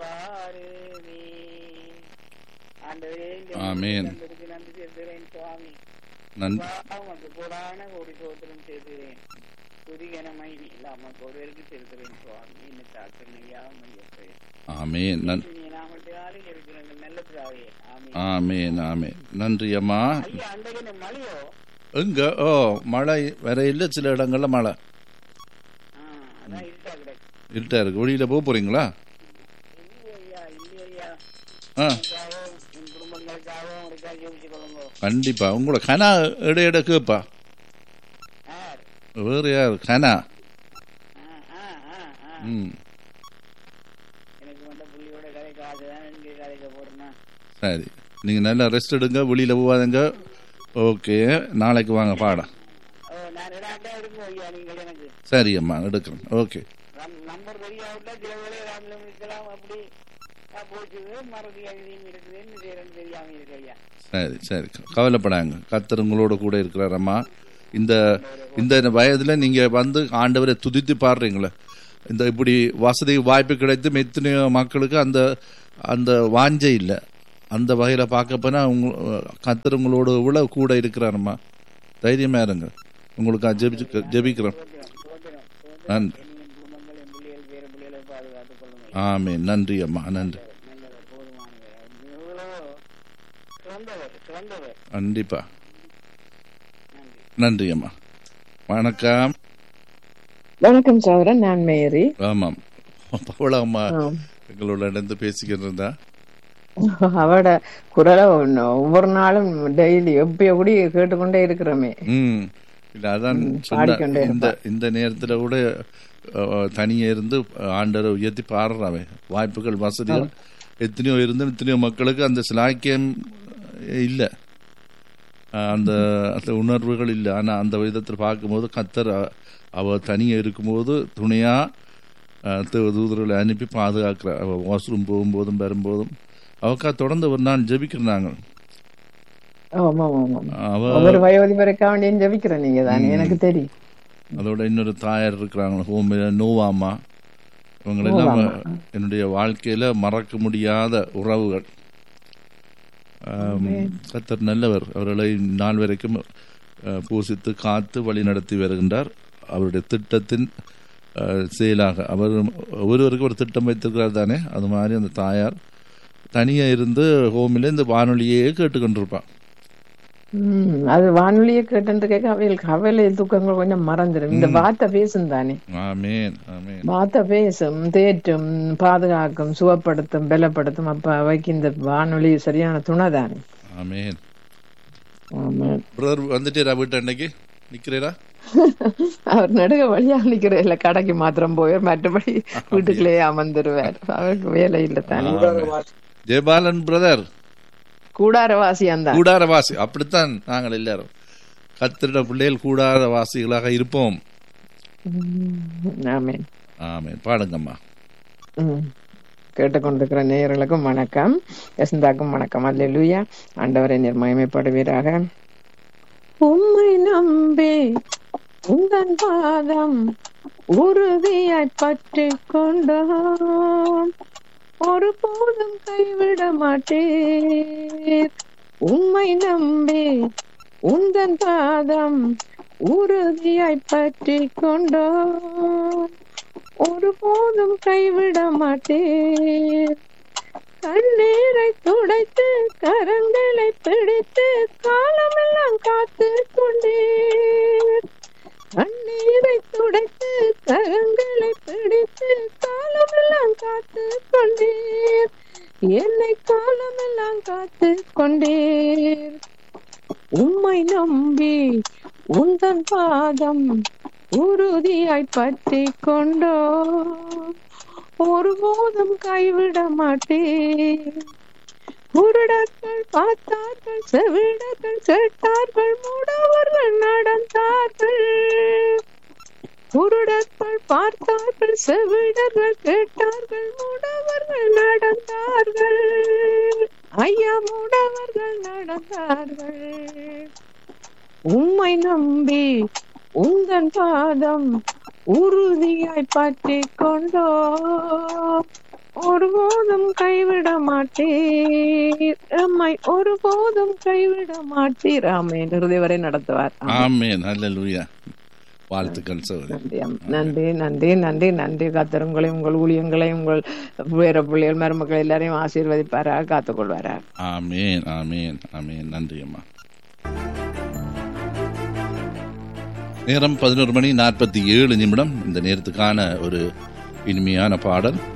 வாருமே ஆண்டவரே இந்த ஆமென். நன்றி நன்றி செலுத்துகிறேன் சுவாமி நன்றி உமக்கு கூடான கோடி சோத்திரம் செய்கிறேன் துதிகனமை இல்லாமல் ஒருவருக்கு செலுத்துகிறேன் சுவாமி என்ன தாக்கணையா மையப்பேன் ஆமேன் நன் நாமத்தாலே இருக்கிறேன் நல்ல பிதாவே ஆமென் ஆமேன் ஆமேன் நன்றி அம்மா ஐயா அன்றைக்கு இந்த மழையோ எங்க ஓ மழை வேற இல்லை சில இடங்கள்ல மழை ஆ, அதான் இருக்கா கிடக்கு இருட்டா இருக்கு வெளியில போக போறீங்களா இல்லையா இல்லையா ஆ உங்களுக்காகவும் உன் குடும்பங்களுக்காகவும் உங்களுக்காக யோசிச்சு கொள்ளுங்க கண்டிப்பா உங்களோட கனா எட எட கேப்பா ஆர் வேற யார் கனா ஆ ஆ ஆ ஆ ம் எனக்கு மட்டும் புள்ளியோட கதைக்கு அதுதான் இங்கே கதைக்க போறேன்னா சரி நீங்க நல்லா ரெஸ்ட் எடுங்க வெளியில போகாதங்க ஓகே நாளைக்கு வாங்க பாடம் ஓ நான் ரெண்டாட்டா இருக்கும் ஐயா நீங்கள் எனக்கு சரி அம்மா எடுக்கிறேன் ஓகே நம்- நம்பர் தெரியாவிட்டா சில வேலை ராமிலும் இருக்கலாம் அப்படி ஆ, போச்சுது மறதி அழுதியும் இருக்குது என்ன செய்யறேன்னு தெரியாம இருக்கு ஐயா சரி சரி கவலைப்படாங்க கத்தர் உங்களோட கூட இருக்கிறார் அம்மா இந்த இந்த வயதுல நீங்க வந்து ஆண்டவரை துதித்து பாடுறீங்களே இந்த இப்படி வசதி வாய்ப்பு கிடைத்தும் எத்தனையோ மக்களுக்கு அந்த அந்த வாஞ்சை இல்லை அந்த வகையில பார்க்க போனா உங்க கத்தர் உங்களோட இவ்வளவு கூட இருக்கிறாரம்மா தைரியமா இருங்க உங்களுக்கு ஜெபிச்சு ஜெபிக்கிறோம் சோத்திரம் சோத்திரம் சோத்திரம் நன்றி என் குடும்பங்கள் என் பிள்ளைகள் வேறு பிள்ளைகளை பாதுகாத்துக் கொள்ளுங்கள் ஆமே நன்றி அம்மா நன்றி நல்லவர் போதுமானவர் எவ்வளவோ சிறந்தவர் சிறந்தவர் கண்டிப்பா நன்றி நன்றி அம்மா வணக்கம் வணக்கம் சௌரன் நான் மேரி ஆமாம் பவள அம்மா ஆம். எங்களோட நடந்து பேசிக்கிட்டு இருந்தா அவட குரலை ஒண்ணு- ஒவ்வொரு நாளும் டெய்லி எப்பயோ கூட கேட்டுக்கொண்டே இருக்கிறோமே ம் இல்ல அதான் சொன்ன பாடிக்கொண்டே இந்த இந்த நேரத்துல கூட அஹ், தனியே இருந்து ஆண்டரை உயர்த்தி பாடுறாவே வாய்ப்புகள் வசதிகள் எத்தனையோ இருந்து எத்தனையோ மக்களுக்கு அந்த சிலாக்கியம் இல்லை அந்த அந்த உணர்வுகள் இல்லை ஆனா அந்த விதத்தில் பார்க்கும்போது கத்தர் அ- அவ தனியே இருக்கும்போது துணையா அஹ், தூ- தூதர்களை அனுப்பி பாதுகாக்கிறார் அவ வாஷ்ரூம் போகும்போதும் வரும்போதும் அவக்கா தொடர்ந்து ஒரு நாள் ஜெபிக்கிறாங்க ஆமா ஆமா அவ ஒவ்வொரு வயோதிபருக்கா வேண்டியும் ஜபிக்கிறேன் நீங்க தானே எனக்கு தெரியும் அதோட இன்னொரு தாயார் இருக்கிறாங்க ஹோமில நோவாமா இவங்களெல்லாம் என்னுடைய வாழ்க்கையில மறக்க முடியாத உறவுகள் ஆம், கர்த்தர் நல்லவர் அவர்களை நாள் வரைக்கும் அஹ், பூசித்து காத்து வழி நடத்தி வருகின்றார் அவருடைய திட்டத்தின் அஹ், செயலாக அவர் ஒருவருக்கு ஒரு திட்டம் வைத்திருக்கிறார் தானே அது மாதிரி அந்த தாயார் தனியா இருந்து ஹோமில இந்த வானொலியே கேட்டுக்கொண்டிருப்பான் உம் அது வானொலியை கேட்டு கேட்க அவைகளுக்கு கவலை துக்கங்கள் கொஞ்சம் மறந்துடும் இந்த வார்த்தை பேசும் தானே ஆமேன் ஆமேன் வார்த்தை பேசும் தேற்றும் பாதுகாக்கும் சுகப்படுத்தும் பலப்படுத்தும் அப்ப அவைக்கு இந்த வானொலி சரியான துணை தானே ஆமேன் ஆமா பிரதர் வந்துட்டேரா வீட்டு அன்னைக்கு நிக்கிறேரா அவர் நடுக வழியா நிக்கிற இல்ல கடைக்கு மாத்திரம் போய் மற்றபடி வீட்டுக்குள்ளேயே அமர்ந்துருவார் அவருக்கு வேலை இல்ல தானே ஜெயபாலன் பிரதர் கூடாரவாசி அந்த கூடாரவாசி அப்படித்தான் நாங்கள் எல்லாரும் கத்திரிட பிள்ளைகள் கூடாரவாசிகளாக இருப்போம் ஆமேன் ஆமேன் பாடுங்கம்மா ம். கேட்டுக்கொண்டிருக்கிற நேயர்களுக்கும் வணக்கம் யசந்தாக்கும் வணக்கம் அல்லேலூயா ஆண்டவரை நிர்மயமைப்படுவீராக உம்மை நம்பி உந்தன் பாதம் உறுதியாய் பற்றி கொண்டோம் ஒருபோதும் கைவிட மாட்டீர் உம்மை நம்பி உந்தன் பாதம் உறுதியாய் பற்றி கொண்டோம் ஒருபோதும் கைவிட மாட்டேன் கண்ணீரை துடைத்து கரங்களை பிடித்து காலமெல்லாம் காத்து கொண்டேன் கண்ணீரை துடைத்து கரங்களை பிடித்து காலமெல்லாம் காத்து கொண்டேன் என்னை காலமெல்லாம் காத்து கொண்டேன் உம்மை நம்பி உந்தன் பாதம் உறுதியாய் பற்றி கொண்டோ ஒருபோதும் கைவிட மாட்டேன் குருடர்கள் பார்த்தார்கள் செவிடர்கள் கேட்டார்கள் மூடவர்கள் நடந்தார்கள் குருடர்கள் பார்த்தார்கள் செவிடர்கள் கேட்டார்கள் மூடவர்கள் நடந்தார்கள் ஐயா மூடவர்கள் நடந்தார்கள் உம்மை நம்பி உந்தன் பாதம் உறுதியாய் பற்றி கொண்டோ ஒருபோதும் கைவிட மாட்டீர் எம்மை ஒருபோதும் கைவிட மாட்டீர் ஆமென் இறுதி வரை நடத்துவார் ஆமென். ஆமேன் அல்லேலூயா வாழ்த்துக்கள் சகோதரி நன்றி அம்- நன்றி நன்றி நன்றி நன்றி கத்தர் உங்களை உங்கள் ஊழியங்களை உங்கள் வேற பிள்ளைகள் மருமக்கள் எல்லாரையும் ஆசீர்வதிப்பாராக காத்துக்கொள்வாராக ஆமேன் ஆமேன் ஆமேன் நன்றி அம்மா நேரம் பதினோரு மணி நாற்பத்தி ஏழு நிமிடம் இந்த நேரத்துக்கான ஒரு இனிமையான பாடல்